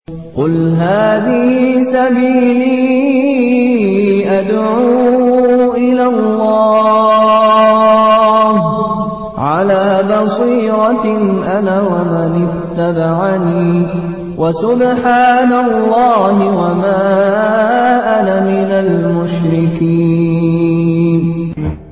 قل هذه سبيلي أدعو إلى الله على بصيرة أنا ومن اتبعني وسبحان الله وما أنا من المشركين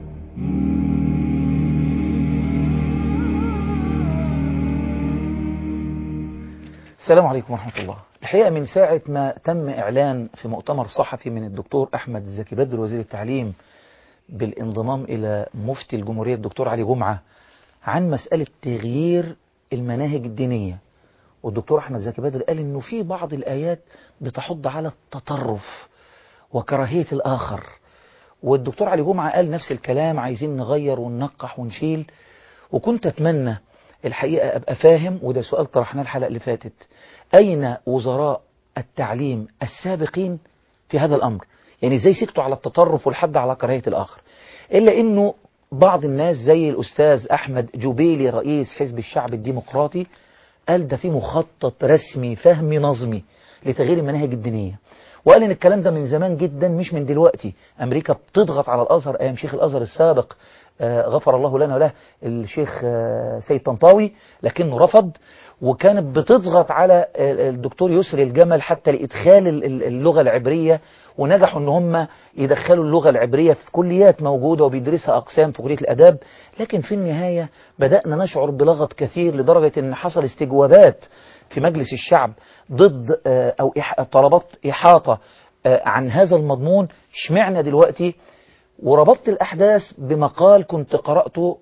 السلام عليكم ورحمة الله الحقيقة من ساعة ما تم إعلان في مؤتمر صحفي من الدكتور أحمد زكي بدر وزير التعليم بالانضمام إلى مفتي الجمهورية الدكتور علي جمعة عن مسألة تغيير المناهج الدينية والدكتور أحمد زكي بدر قال إنه في بعض الآيات بتحض على التطرف وكراهية الآخر والدكتور علي جمعة قال نفس الكلام عايزين نغير وننقح ونشيل وكنت أتمنى الحقيقة أبقى فاهم وده سؤال طرحناه الحلقة اللي فاتت أين وزراء التعليم السابقين في هذا الأمر يعني ازاي سكتوا على التطرف والحد على كراهية الآخر إلا أنه بعض الناس زي الأستاذ أحمد جوبيلي رئيس حزب الشعب الديمقراطي قال ده في مخطط رسمي فهمي نظمي لتغيير المناهج الدينية وقال ان الكلام ده من زمان جدا مش من دلوقتي امريكا بتضغط على الازهر ايام شيخ الازهر السابق آه غفر الله لنا وله الشيخ آه سيد طنطاوي لكنه رفض وكانت بتضغط على الدكتور يسري الجمل حتى لإدخال اللغة العبرية ونجحوا ان هم يدخلوا اللغة العبرية في كليات موجودة وبيدرسها أقسام في كلية الأداب لكن في النهاية بدأنا نشعر بلغط كثير لدرجة ان حصل استجوابات في مجلس الشعب ضد أو طلبات إحاطة عن هذا المضمون اشمعنا دلوقتي وربطت الأحداث بمقال كنت قرأته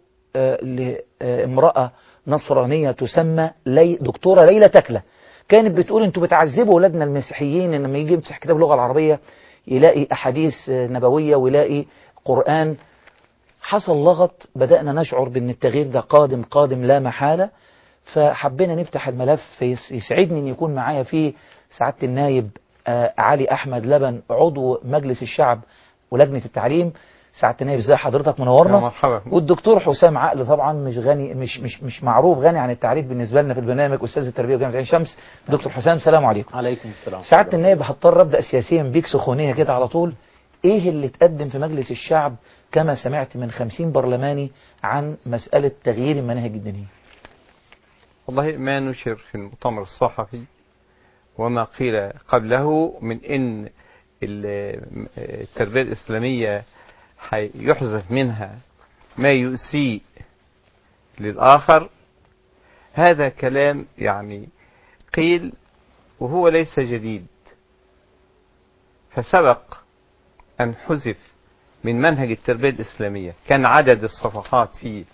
لامرأة نصرانية تسمى لي دكتورة ليلى تكلة كانت بتقول انتوا بتعذبوا اولادنا المسيحيين ان لما يجي يمسح كتاب اللغة العربية يلاقي احاديث نبوية ويلاقي قرآن حصل لغط بدأنا نشعر بان التغيير ده قادم قادم لا محالة فحبينا نفتح الملف يسعدني ان يكون معايا فيه سعادة النايب علي احمد لبن عضو مجلس الشعب ولجنة التعليم سعادة النائب ازي حضرتك منورنا مرحبا والدكتور حسام عقل طبعا مش غني مش مش مش معروف غني عن التعريف بالنسبه لنا في البرنامج استاذ التربيه وجامعه عين شمس دكتور حسام سلام عليكم عليكم السلام سعاده النائب هضطر ابدا سياسيا بيك سخونيه كده على طول ايه اللي اتقدم في مجلس الشعب كما سمعت من 50 برلماني عن مساله تغيير المناهج الدينيه والله ما نشر في المؤتمر الصحفي وما قيل قبله من ان التربيه الاسلاميه يحذف منها ما يؤسيء للآخر هذا كلام يعني قيل وهو ليس جديد فسبق أن حذف من منهج التربية الإسلامية كان عدد الصفحات فيه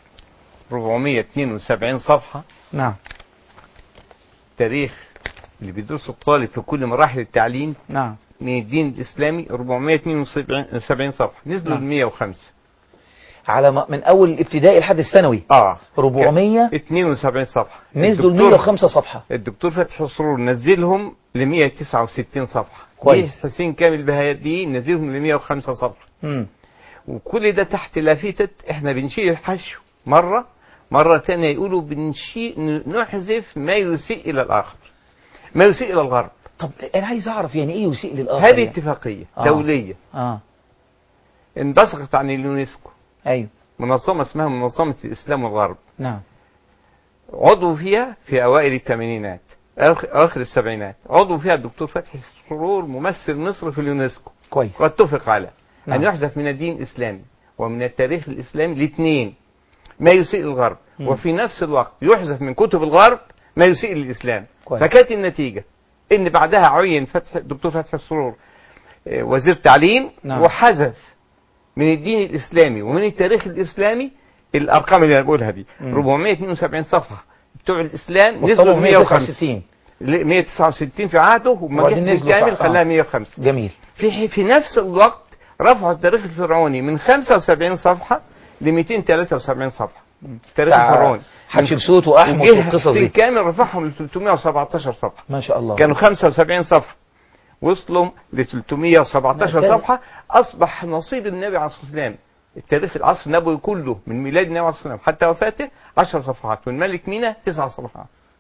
472 صفحة نعم تاريخ اللي بيدرسه الطالب في كل مراحل التعليم نعم من الدين الإسلامي 472 صفحة نزلوا نعم. ل 105 على ما من اول الابتدائي لحد الثانوي اه 400 72 صفحة نزلوا ل الدكتور- 105 صفحه الدكتور فتحي سرور نزلهم ل 169 صفحة كويس. جه حسين كامل بهادي نزلهم ل 105 صفحة امم وكل ده تحت لافتة احنا بنشيل الحشو مرة مرة تانية يقولوا بنشيل نحذف ما يسيء إلى الآخر ما يسيء إلى الغرب طب انا عايز اعرف يعني ايه يسيء للاخر هذه يعني؟ اتفاقية آه. دولية اه انبثقت عن اليونسكو ايوه منظمة اسمها منظمة الإسلام والغرب نعم عضو فيها في أوائل الثمانينات أواخر أواخر السبعينات عضو فيها الدكتور فتحي سرور ممثل مصر في اليونسكو كويس واتفق على نعم. أن يحذف من الدين الإسلامي ومن التاريخ الإسلامي الاثنين ما يسيء للغرب مم. وفي نفس الوقت يحذف من كتب الغرب ما يسيء للإسلام كويس. فكانت النتيجة إن بعدها عين فتح الدكتور فتحي السرور آه، وزير تعليم نعم. وحذف من الدين الإسلامي ومن التاريخ الإسلامي الأرقام اللي أنا بقولها دي مم. 472 صفحة بتوع الإسلام وصلوا نزلوا ل 105 169 ل 169 في عهده وبعدين ومجلس نزلوا كامل تحت. آه. خلاها 105 جميل في في نفس الوقت رفعوا التاريخ الفرعوني من 75 صفحة ل 273 صفحة التاريخ بتاع الفرعوني حتشبسوت واحمد وجه والقصص حسين دي كامل رفعهم ل 317 صفحة ما شاء الله كانوا 75 صفحة وصلوا ل 317 كان- صفحة أصبح نصيب النبي عليه الصلاة والسلام التاريخ العصر النبوي كله من ميلاد النبي عليه الصلاة والسلام حتى وفاته 10 صفحات والملك مينا 9 صفحات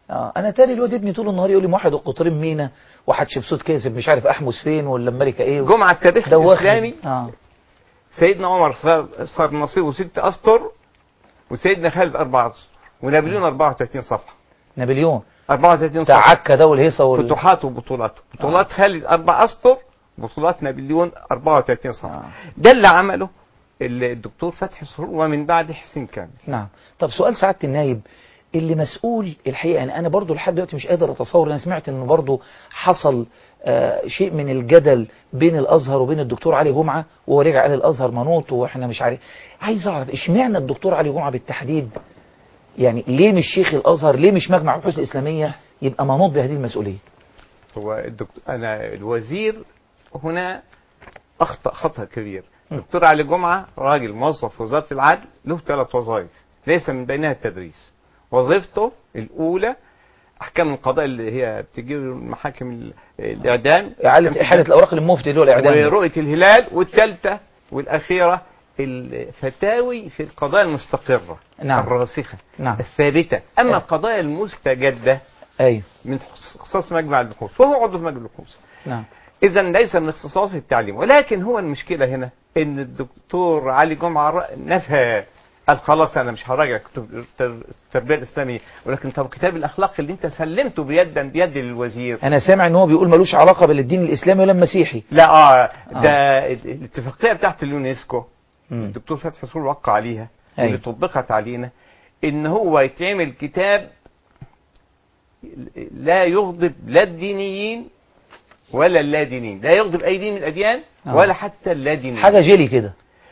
اه انا تاني الواد ابني طول النهار يقول لي موحد القطرين مينا وحتشبسوت كاسب مش عارف احمس فين ولا الملكه ايه جمعة التاريخ دوخني. الإسلامي اه سيدنا عمر صار, صار نصيبه ست أسطر وسيدنا خالد أربعة أسطر ونابليون 34 صفحة نابليون 34 بتاع صفحة عكا ده والهيصه وال... فتوحات وبطولات بطولات خالد أربع أسطر بطولات نابليون 34 صفحة آه. ده اللي عمله الدكتور فتحي سرور ومن بعد حسين كامل نعم طب سؤال سعاده النايب اللي مسؤول الحقيقه يعني انا برضو لحد دلوقتي مش قادر اتصور انا سمعت انه برضو حصل آه شيء من الجدل بين الازهر وبين الدكتور علي جمعه وهو رجع قال الازهر منوط واحنا مش عارف عايز اعرف اشمعنى الدكتور علي جمعه بالتحديد يعني ليه مش شيخ الازهر ليه مش مجمع البحوث الاسلاميه يبقى منوط بهذه المسؤوليه هو الدكتور أنا الوزير هنا أخطأ خطأ كبير الدكتور علي جمعة راجل موظف في وزارة العدل له ثلاث وظائف ليس من بينها التدريس وظيفته الأولى أحكام القضاء اللي هي بتجي محاكم ال- الإعدام اعاده احاله الاوراق للمفتي اللي هو الاعدام ورؤية الهلال والثالثة والأخيرة الفتاوي في القضايا المستقرة نعم. الراسخة نعم الثابتة أما آه. القضايا المستجدة ايوه من اختصاص مجمع البحوث وهو عضو في مجمع البحوث نعم اذا ليس من اختصاصه التعليم ولكن هو المشكله هنا ان الدكتور علي جمعه ر- نفى قال خلاص انا مش هراجع كتب التر- التربيه الاسلاميه ولكن طب كتاب الاخلاق اللي انت سلمته بيدا بيد للوزير انا سامع ان هو بيقول ملوش علاقه بالدين الاسلامي ولا المسيحي لا اه ده الاتفاقيه بتاعت اليونسكو مم. الدكتور فتحي سرور وقع عليها أيوة. واللي طبقت علينا ان هو يتعمل كتاب لا يغضب لا الدينيين ولا اللادينيين لا يغضب اي دين من الاديان آه. ولا حتى اللادينيين حاجه جيلي كده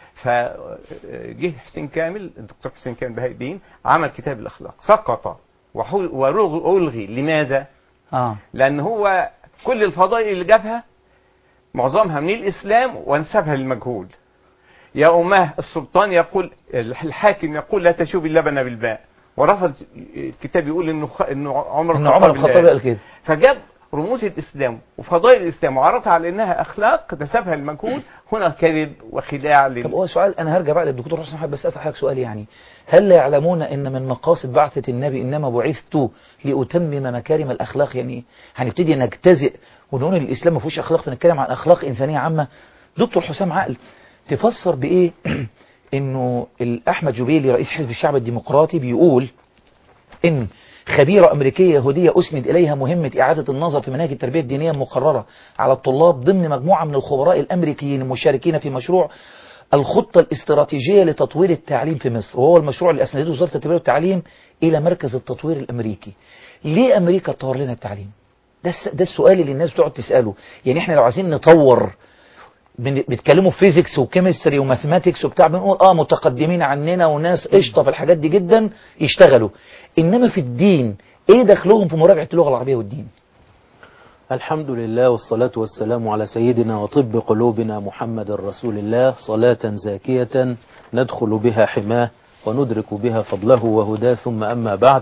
فجه حسين كامل الدكتور حسين كامل بهاء الدين عمل كتاب الاخلاق سقط وحو- ورغ- والغي لماذا؟ اه لان هو كل الفضائل اللي جابها معظمها من الاسلام وانسبها للمجهول يا اماه السلطان يقول الحاكم يقول لا تشوب اللبن بالماء ورفض الكتاب يقول انه خ... انه عمر ان عمر الخطاب قال كده فجاب رموز الاسلام وفضائل الاسلام وعرضها على انها اخلاق نسبها المجهول هنا كذب وخداع طب لل... هو سؤال انا هرجع بقى للدكتور حسن حابب بس اسال حضرتك سؤال يعني هل لا يعلمون ان من مقاصد بعثه النبي انما بعثت لاتمم مكارم الاخلاق يعني هنبتدي نجتزئ ونقول ان الاسلام ما فيهوش اخلاق بنتكلم عن اخلاق انسانيه عامه دكتور حسام عقل تفسر بايه انه احمد جبيلي رئيس حزب الشعب الديمقراطي بيقول ان خبيرة أمريكية يهودية أسند إليها مهمة إعادة النظر في مناهج التربية الدينية المقررة على الطلاب ضمن مجموعة من الخبراء الأمريكيين المشاركين في مشروع الخطة الاستراتيجية لتطوير التعليم في مصر وهو المشروع اللي أسندته وزارة التربية والتعليم إلى مركز التطوير الأمريكي ليه أمريكا تطور لنا التعليم ده, الس- ده السؤال اللي الناس بتقعد تسأله يعني احنا لو عايزين نطور بن- بيتكلموا في فيزيكس وكيمستري وماثماتكس وبتاع بنقول اه متقدمين عننا وناس قشطه في الحاجات دي جدا يشتغلوا انما في الدين ايه دخلهم في مراجعه اللغه العربيه والدين الحمد لله والصلاة والسلام على سيدنا وطب قلوبنا محمد رسول الله صلاة زاكية ندخل بها حماه وندرك بها فضله وهداه ثم أما بعد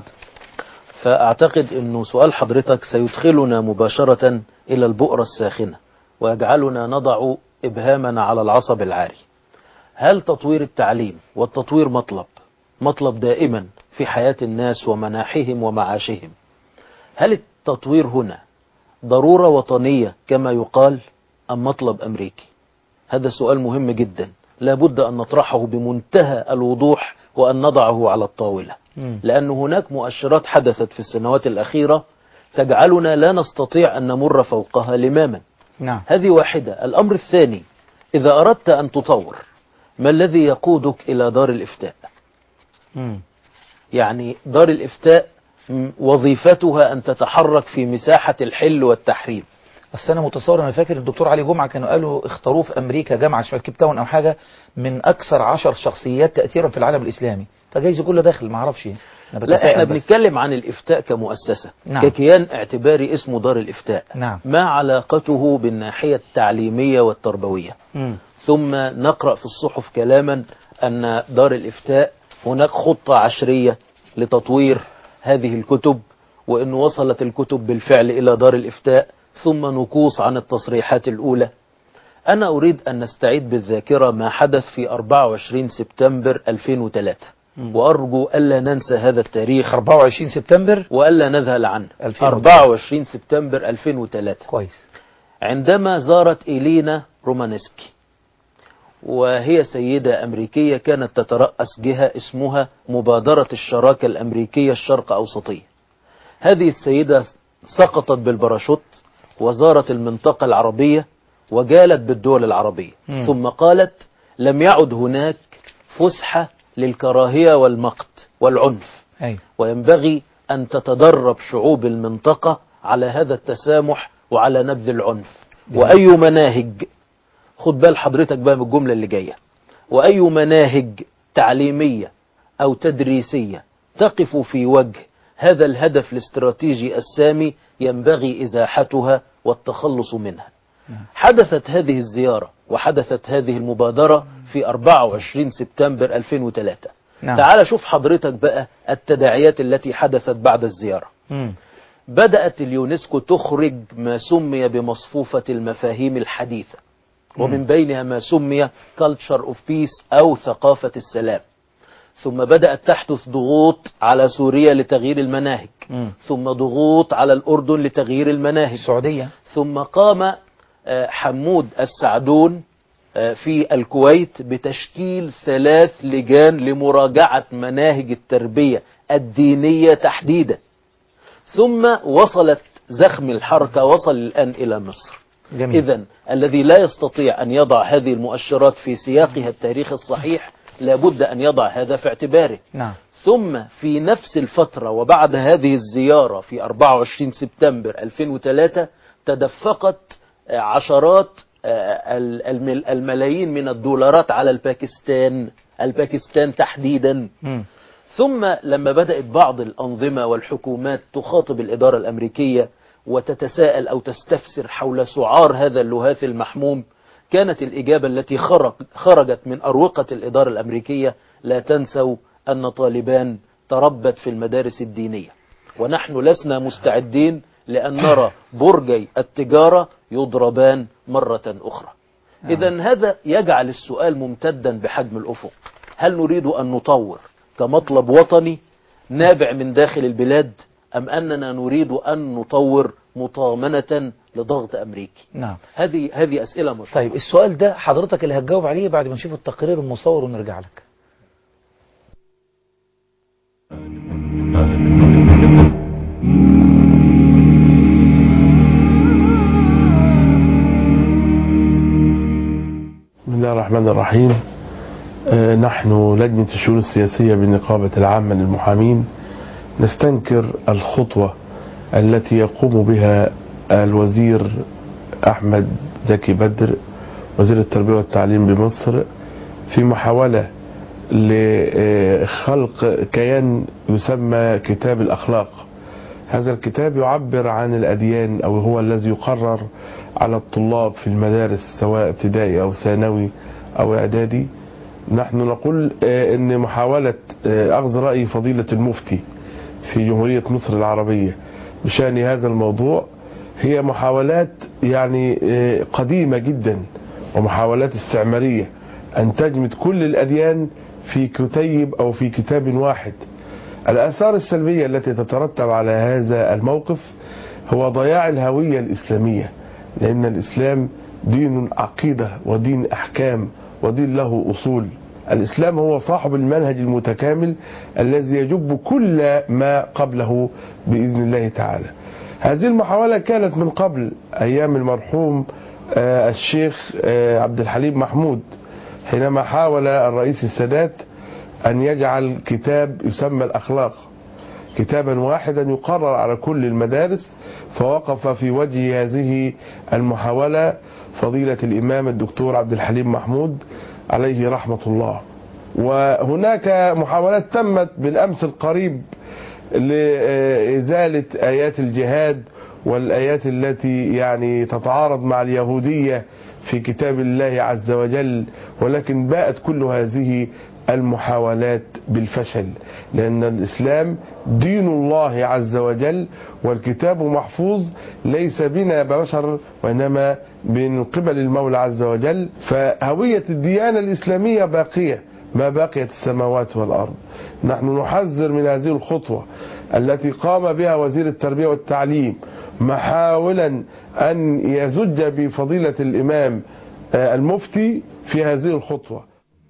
فأعتقد أنه سؤال حضرتك سيدخلنا مباشرة إلى البؤرة الساخنة ويجعلنا نضع إبهامنا على العصب العاري هل تطوير التعليم والتطوير مطلب مطلب دائما في حياة الناس ومناحهم ومعاشهم هل التطوير هنا ضرورة وطنية كما يقال أم مطلب أمريكي هذا سؤال مهم جدا لابد أن نطرحه بمنتهى الوضوح وأن نضعه على الطاولة لأن هناك مؤشرات حدثت في السنوات الأخيرة تجعلنا لا نستطيع أن نمر فوقها لماما نعم هذه واحدة الأمر الثاني إذا أردت أن تطور ما الذي يقودك إلى دار الإفتاء مم. يعني دار الإفتاء م- وظيفتها أن تتحرك في مساحة الحل والتحريم بس انا متصور انا فاكر الدكتور علي جمعه كانوا قالوا اختاروه في امريكا جامعه شمال كيب تاون او حاجه من اكثر عشر شخصيات تاثيرا في العالم الاسلامي فجايز يكون له دخل ما اعرفش انا لا بتساءل احنا بس. بنتكلم عن الإفتاء كمؤسسة نعم. ككيان اعتباري اسمه دار الإفتاء نعم. ما علاقته بالناحية التعليمية والتربوية مم. ثم نقرأ في الصحف كلاما أن دار الإفتاء هناك خطة عشرية لتطوير هذه الكتب وأن وصلت الكتب بالفعل إلى دار الإفتاء ثم نقوص عن التصريحات الأولى أنا أريد أن نستعيد بالذاكرة ما حدث في 24 سبتمبر 2003 وأرجو ألا ننسى هذا التاريخ 24 سبتمبر وألا نذهل عنه 2003. 24 سبتمبر 2003 كويس عندما زارت إلينا رومانسكي وهي سيدة أمريكية كانت تترأس جهة اسمها مبادرة الشراكة الأمريكية الشرق أوسطية هذه السيدة سقطت بالباراشوت وزارت المنطقة العربية وجالت بالدول العربية مم. ثم قالت لم يعد هناك فسحة للكراهية والمقت والعنف أيوة وينبغي أن تتدرب شعوب المنطقة على هذا التسامح وعلى نبذ العنف وأي مناهج خد بال حضرتك بقى من الجملة اللي جاية وأي مناهج تعليمية أو تدريسية تقف في وجه هذا الهدف الاستراتيجي السامي ينبغي إزاحتها والتخلص منها حدثت هذه الزيارة وحدثت هذه المبادرة في 24 سبتمبر 2003 نعم. تعال شوف حضرتك بقى التداعيات التي حدثت بعد الزيارة مم. بدأت اليونسكو تخرج ما سمي بمصفوفة المفاهيم الحديثة ومن بينها ما سمي culture of peace أو ثقافة السلام ثم بدأت تحدث ضغوط على سوريا لتغيير المناهج مم. ثم ضغوط على الأردن لتغيير المناهج السعودية ثم قام آه، حمود السعدون آه، في الكويت بتشكيل ثلاث لجان لمراجعة مناهج التربية الدينية تحديدا ثم وصلت زخم الحركة وصل الآن إلى مصر جميل إذا الذي لا يستطيع أن يضع هذه المؤشرات في سياقها التاريخ الصحيح لابد أن يضع هذا في اعتباره نعم ثم في نفس الفترة وبعد هذه الزيارة في 24 سبتمبر 2003 تدفقت آه، عشرات آه، ال- المل- الملايين من الدولارات على الباكستان الباكستان تحديدا مم. ثم لما بدأت بعض الأنظمة والحكومات تخاطب الإدارة الأمريكية وتتساءل أو تستفسر حول سعار هذا اللهاث المحموم كانت الإجابة التي خرج خرجت من أروقة الإدارة الأمريكية لا تنسوا أن طالبان تربت في المدارس الدينية ونحن لسنا مستعدين لأن نرى برجي التجارة يضربان مرة أخرى إذا هذا يجعل السؤال ممتدا بحجم الأفق هل نريد أن نطور كمطلب وطني نابع من داخل البلاد أم أننا نريد أن نطور مطامنة لضغط أمريكي نعم هذه هذه أسئلة مشروعة طيب السؤال ده حضرتك اللي هتجاوب عليه بعد ما نشوف التقرير المصور ونرجع لك بسم الله الرحمن الرحيم آه، نحن لجنة الشؤون السياسية بالنقابة العامة للمحامين نستنكر الخطوة التي يقوم بها الوزير أحمد زكي بدر وزير التربية والتعليم بمصر في محاولة لخلق كيان يسمى كتاب الأخلاق هذا الكتاب يعبر عن الأديان أو هو الذي يقرر على الطلاب في المدارس سواء ابتدائي أو ثانوي أو إعدادي نحن نقول آه، أن محاولة آه، أخذ رأي فضيلة المفتي في جمهورية مصر العربية بشأن هذا الموضوع هي محاولات يعني آه، قديمة جدا ومحاولات استعمارية أن تجمد كل الأديان في كتيب أو في كتاب واحد الآثار السلبية التي تترتب على هذا الموقف هو ضياع الهوية الإسلامية لأن الإسلام دين عقيدة ودين أحكام ودين له أصول الإسلام هو صاحب المنهج المتكامل الذي يجب كل ما قبله بإذن الله تعالى هذه المحاولة كانت من قبل أيام المرحوم آه، الشيخ آه، عبد الحليم محمود حينما حاول الرئيس السادات أن يجعل كتاب يسمى الأخلاق كتابا واحدا يقرر على كل المدارس فوقف في وجه هذه المحاولة فضيلة الإمام الدكتور عبد الحليم محمود عليه رحمة الله وهناك محاولات تمت بالأمس القريب لإزالة آيات الجهاد والآيات التي يعني تتعارض مع اليهودية في كتاب الله عز وجل ولكن باءت كل هذه المحاولات بالفشل لأن الإسلام دين الله عز وجل والكتاب محفوظ ليس بنا بشر وإنما من قبل المولى عز وجل فهوية الديانة الإسلامية باقية ما بقيت السماوات والأرض نحن نحذر من هذه الخطوة التي قام بها وزير التربية والتعليم محاولا أن يزج بفضيلة الإمام آه، المفتي في هذه الخطوة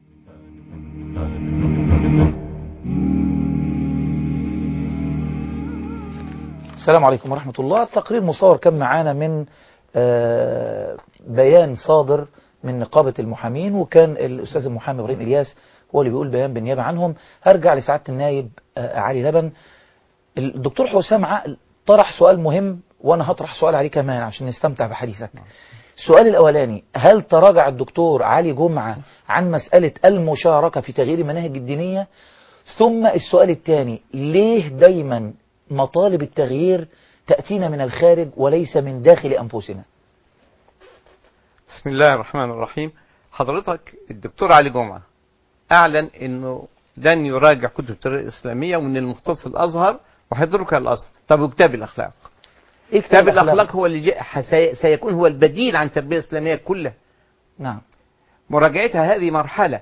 السلام عليكم ورحمة الله التقرير مصور كان معانا من آه، بيان صادر من نقابة المحامين وكان الأستاذ المحامي إبراهيم إلياس هو اللي بيقول بيان بالنيابة عنهم هرجع لسعادة النايب آه، علي لبن الدكتور حسام عقل طرح سؤال مهم وأنا هطرح سؤال عليه كمان عشان نستمتع بحديثك السؤال الأولاني هل تراجع الدكتور علي جمعة عن مسألة المشاركة في تغيير المناهج الدينية ثم السؤال الثاني ليه دايما مطالب التغيير تأتينا من الخارج وليس من داخل أنفسنا بسم الله الرحمن الرحيم حضرتك الدكتور علي جمعة أعلن أنه لن يراجع كتب التربية الإسلامية ومن المختص الأزهر وهيتركها الأزهر طب وكتاب الأخلاق إيه كتاب الأخلاق هو اللي جاء سي- سيكون هو البديل عن التربية الإسلامية كلها نعم مراجعتها هذه مرحلة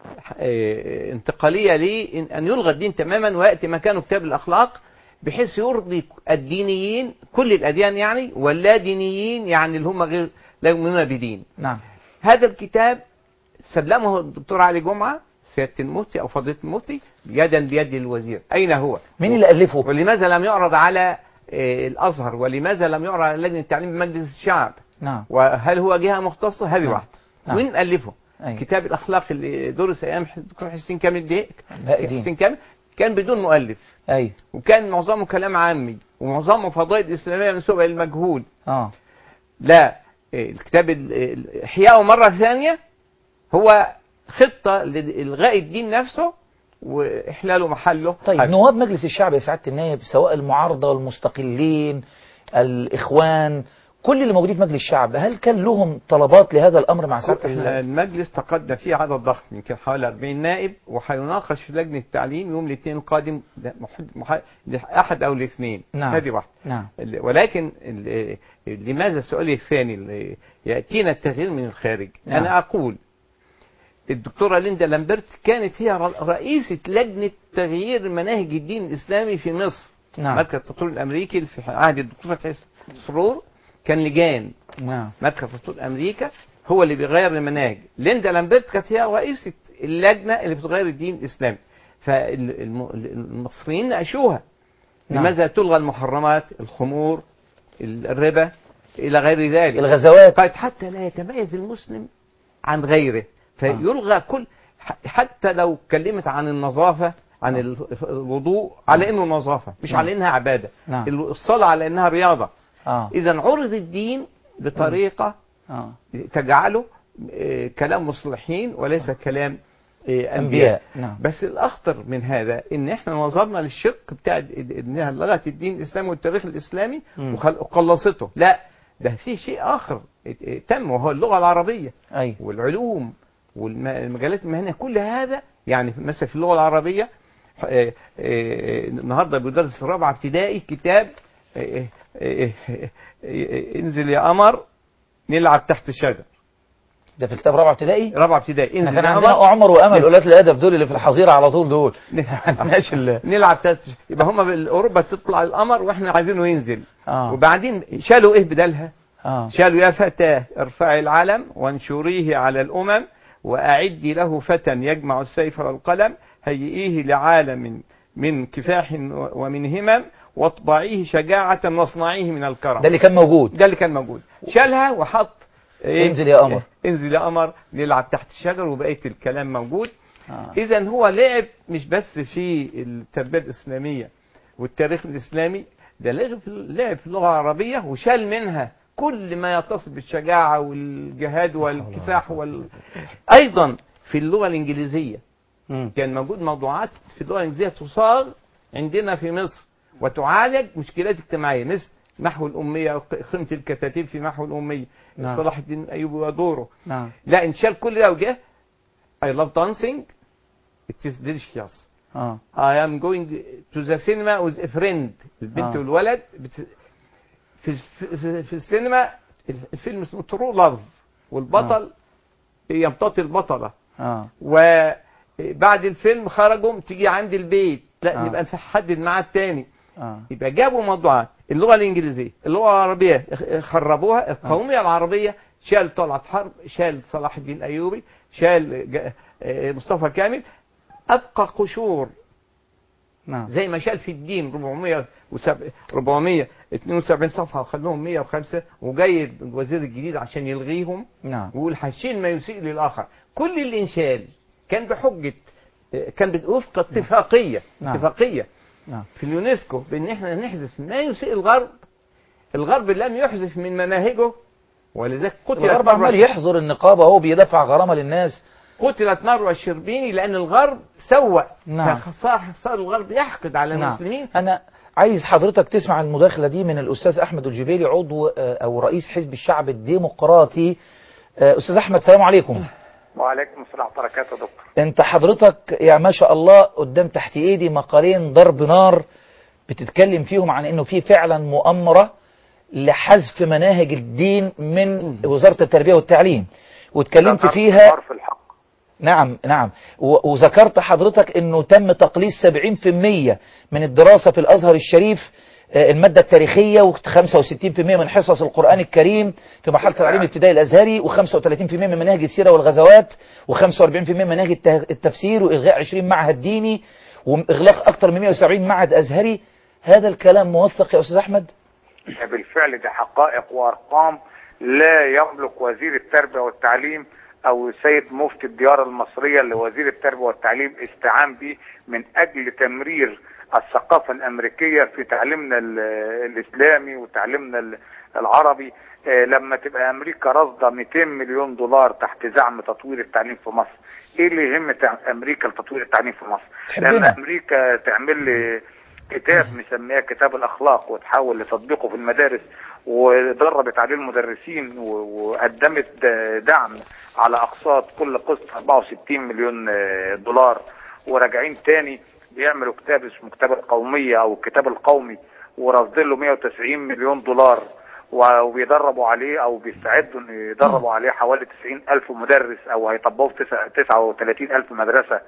آه، انتقالية لأن يلغى الدين تماما ويأتي مكانه كتاب الأخلاق بحيث يرضي الدينيين كل الأديان يعني واللا دينيين يعني اللي هم غير لا يؤمنون بدين نعم هذا الكتاب سلمه الدكتور علي جمعة سيادة المفتي أو فضيلة المفتي يدا بيد الوزير أين هو مين اللي ألفه ولماذا لم يعرض على آه، الأزهر ولماذا لم يعرض على لجنة التعليم بمجلس الشعب نعم وهل هو جهة مختصة هذه نعم. واحدة نعم. وين ألفه أيوة. كتاب الأخلاق اللي درس أيام الدكتور حسين كامل دي لا دين. حسين كامل كان بدون مؤلف أيوة وكان معظمه كلام عامي ومعظمه فضائل إسلامية منسوبة للمجهول آه لا إيه، الكتاب ال- ال- إحياؤه مرة ثانية هو خطة لإلغاء الدين نفسه وإحلاله محله طيب حاجة. نواب مجلس الشعب يا سعادة النائب سواء المعارضة والمستقلين الإخوان كل اللي موجودين في مجلس الشعب هل كان لهم طلبات لهذا الأمر مع سعادة ال- المجلس تقدم فيه عدد ضخم يمكن حوالي 40 نائب وهيناقش في لجنة التعليم يوم الاثنين القادم ده محد- مح- أحد أو الاثنين نعم. هذه واحدة نعم ال- ولكن ال- لماذا السؤال الثاني اللي يأتينا التغيير من الخارج نعم. أنا أقول الدكتورة ليندا لامبرت كانت هي ر- رئيسة لجنة تغيير مناهج الدين الإسلامي في مصر نعم مركز التطوير الأمريكي في عهد الدكتور فتحي سرور كان لجان نعم مركز تطوير أمريكا هو اللي بيغير المناهج ليندا لامبرت كانت هي رئيسة اللجنة اللي بتغير الدين الإسلامي فالمصريين ناقشوها نعم. لماذا تلغى المحرمات الخمور الربا إلى غير ذلك الغزوات قالت حتى لا يتميز المسلم عن غيره فيلغى كل ح- حتى لو اتكلمت عن النظافة عن ال- الوضوء على انه نظافة مش نعم. على انها عبادة نعم. الصلاة على انها رياضة آه اذا عرض الدين بطريقة آه تجعله آه، كلام مصلحين وليس كلام آه، انبياء أنبياء نعم بس الاخطر من هذا ان احنا نظرنا للشق بتاع ال- انها لغت الدين الاسلامي والتاريخ الاسلامي مم. وخل- وقلصته لا ده في شيء اخر ات- ات- تم وهو اللغه العربيه أيوة والعلوم والمجالات المهنيه كل هذا يعني مثلا في اللغه العربيه آه، آه، النهارده بيدرس في رابعه ابتدائي كتاب آه، آه، آه، آه، انزل يا قمر نلعب تحت الشجر ده في كتاب رابعة ابتدائي رابعه ابتدائي احنا انزل كان يا عندنا قمر عمر وامل قلات الادب دول اللي في الحظيره على طول دول ماشي ال- نلعب تحت الشجر. يبقى هم اوروبا تطلع القمر واحنا عايزينه ينزل اه وبعدين شالوا ايه بدلها اه شالوا يا فتاة ارفعي العلم وانشريه على الأمم وأعدي له فتى يجمع السيف والقلم هيئيه لعالم من كفاح ومن همم واطبعيه شجاعة واصنعيه من الكرم ده اللي كان موجود ده اللي كان موجود شالها وحط إيه؟ انزل يا قمر. انزل يا قمر نلعب تحت الشجر وبقية الكلام موجود آه. إذا هو لعب مش بس في التربية الإسلامية والتاريخ الإسلامي ده لعب في لعب في اللغة العربية وشال منها كل ما يتصل بالشجاعة والجهاد والكفاح وال... أيضا في اللغة الإنجليزية مم. كان موجود موضوعات في اللغة الإنجليزية تصاغ عندنا في مصر وتعالج مشكلات اجتماعية مثل محو الأمية خيمة الكتاتيب في محو الأمية نعم. صلاح الدين الأيوبي ودوره نعم لا انشال كل ده وجه I love dancing it is delicious اه I am going to the cinema with a friend البنت آه. والولد بت... في, في, في السينما الفيلم اسمه ترو لاف والبطل يمتطي البطلة اه و بعد الفيلم خرجوا تيجي عند البيت لا آه. نبقى نحدد ميعاد تاني آه. يبقى جابوا موضوعات اللغه الانجليزيه اللغه العربيه خربوها القوميه العربيه شال طلعت حرب شال صلاح الدين الايوبي شال ج- آه، مصطفى كامل ابقى قشور نعم زي ما شال في الدين 407 472 صفحه وخلوهم 105 وجاي الوزير الجديد عشان يلغيهم نعم ويقول هشيل ما يسيء للاخر كل الانشال كان بحجه آه، كان بت- وفق اتفاقيه نعم. اتفاقيه نعم في اليونسكو بان احنا نحذف ما يسيء الغرب الغرب لم يحذف من مناهجه ولذلك قتلت الغرب مرة عمال يحظر النقابة وهو بيدفع غرامة للناس قتلت مروه الشربيني لان الغرب سوى نعم. فصار صار الغرب يحقد على نعم. المسلمين أنا عايز حضرتك تسمع المداخلة دي من الأستاذ أحمد الجبيلي عضو آه، أو رئيس حزب الشعب الديمقراطي آه، أستاذ أحمد السلام عليكم وعليكم السلام ورحمة الله وبركاته يا دكتور أنت حضرتك يا ما شاء الله قدام تحت إيدي مقالين ضرب نار بتتكلم فيهم عن إنه في فعلا مؤامرة لحذف مناهج الدين من وزارة التربية والتعليم واتكلمت ذكرت فيها حرف الحق نعم نعم و- وذكرت حضرتك انه تم تقليص 70% من الدراسة في الازهر الشريف آه، المادة التاريخية و65% من حصص القرآن الكريم في مرحلة التعليم الابتدائي الازهري و35% من مناهج السيرة والغزوات و45% من مناهج الته- التفسير والغاء 20 معهد ديني واغلاق اكثر من 170 معهد ازهري هذا الكلام موثق يا استاذ احمد بالفعل دي حقائق وارقام لا يملك وزير التربية والتعليم او السيد مفتي الديار المصرية اللي وزير التربية والتعليم استعان به من اجل تمرير الثقافة الامريكية في تعليمنا ال- الاسلامي وتعليمنا ال- العربي آه، لما تبقى امريكا راصده 200 مليون دولار تحت زعم تطوير التعليم في مصر ايه اللي يهم تع- امريكا لتطوير التعليم في مصر تحبنا. لما امريكا تعمل لي كتاب مسميه كتاب الاخلاق وتحاول لتطبيقه في المدارس ودربت عليه المدرسين و- وقدمت د- دعم على اقساط كل قسط 64 مليون آه، دولار وراجعين تاني بيعملوا كتاب اسمه كتاب القوميه او الكتاب القومي ورافضين له 190 مليون دولار و- وبيدربوا عليه او بيستعدوا ان يدربوا عليه حوالي 90 الف مدرس او هيطبقوا في 39 الف مدرسه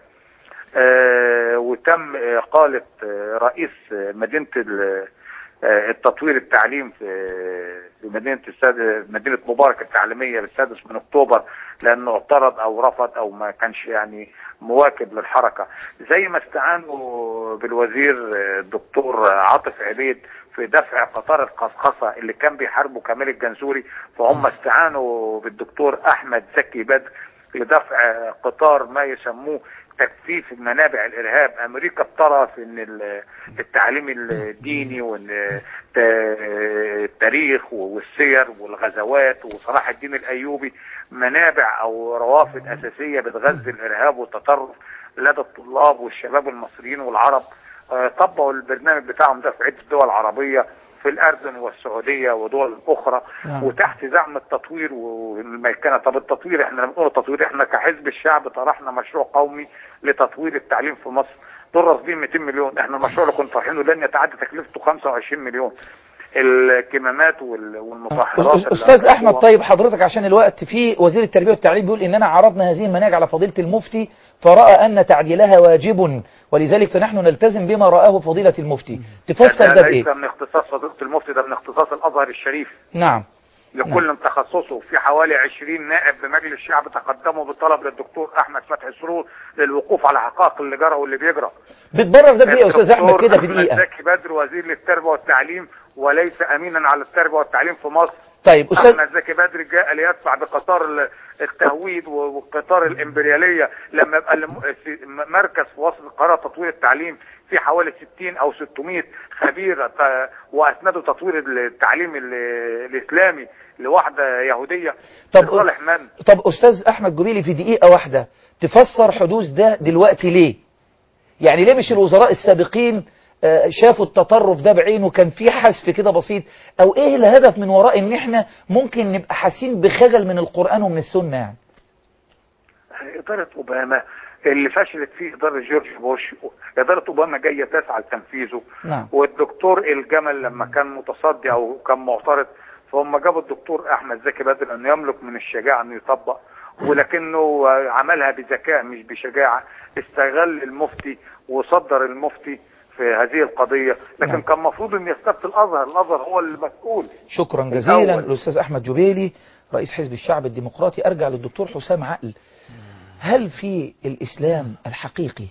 آه، وتم إقالة آه، رئيس آه، مدينة ال- آه، التطوير التعليم في في مدينة السادس مدينة مبارك التعليمية بالسادس من أكتوبر لأنه اعترض أو رفض أو ما كانش يعني مواكب للحركة زي ما استعانوا بالوزير آه، الدكتور عاطف عبيد في دفع قطار القصقصة اللي كان بيحاربه كمال الجنزوري فهم استعانوا بالدكتور أحمد زكي بدر لدفع قطار ما يسموه تكثيف منابع الارهاب امريكا بترى في ان ال- التعليم الديني وان ت- التاريخ والسير والغزوات وصلاح الدين الايوبي منابع او روافد اساسيه بتغذي الارهاب والتطرف لدى الطلاب والشباب المصريين والعرب آه، طبقوا البرنامج بتاعهم ده في عده دول عربيه في الاردن والسعوديه ودول اخرى نعم. وتحت زعم التطوير والميكنه طب التطوير احنا لما بنقول تطوير احنا كحزب الشعب طرحنا مشروع قومي لتطوير التعليم في مصر دول راصدين 200 مليون احنا المشروع اللي كنا طرحينه لن يتعدى تكلفته 25 مليون الكمامات وال- والمطهرات اللي استاذ احمد أنتجوها. طيب حضرتك عشان الوقت في وزير التربيه والتعليم بيقول اننا عرضنا هذه المناهج على فضيله المفتي فراى ان تعديلها واجب ولذلك فنحن نلتزم بما راه فضيله المفتي تفسر ده ده بايه ليس من اختصاص فضيله المفتي ده من اختصاص الازهر الشريف نعم لكل تخصصه في حوالي 20 نائب بمجلس الشعب تقدموا بطلب للدكتور احمد فتحي سرور للوقوف على حقائق اللي جرى واللي بيجرى بتبرر ده بايه يا استاذ احمد الدكتور كده في أحمد دقيقه زكي بدر وزير للتربيه والتعليم وليس امينا على التربيه والتعليم في مصر طيب استاذ احمد زكي بدر جاء ليدفع بقطار ال- التهويد و- وقطار الامبرياليه لما يبقى الم- في م- مركز في وسط القاهره تطوير التعليم في حوالي 60 او 600 خبير ت- واسندوا تطوير التعليم ال- الاسلامي لواحده يهوديه طب لصالح من؟ طب استاذ احمد جبيلي في دقيقه واحده تفسر حدوث ده دلوقتي ليه يعني ليه مش الوزراء السابقين آه، شافوا التطرف ده بعينه كان في حذف كده بسيط او ايه الهدف من وراء ان احنا ممكن نبقى حاسين بخجل من القرآن ومن السنة يعني إدارة أوباما اللي فشلت فيه إدارة جورج بوش إدارة أوباما جاية تسعى لتنفيذه نعم والدكتور الجمل لما كان متصدي أو كان معترض فهم جابوا الدكتور أحمد زكي بدر أنه يملك من الشجاعة أنه يطبق ولكنه عملها بذكاء مش بشجاعة استغل المفتي وصدر المفتي في هذه القضية لكن نعم. كان المفروض ان يستفتي الازهر الازهر هو المسؤول شكرا جزيلا الأول. الأستاذ أحمد جبيلي رئيس حزب الشعب الديمقراطي أرجع للدكتور حسام عقل هل في الإسلام الحقيقي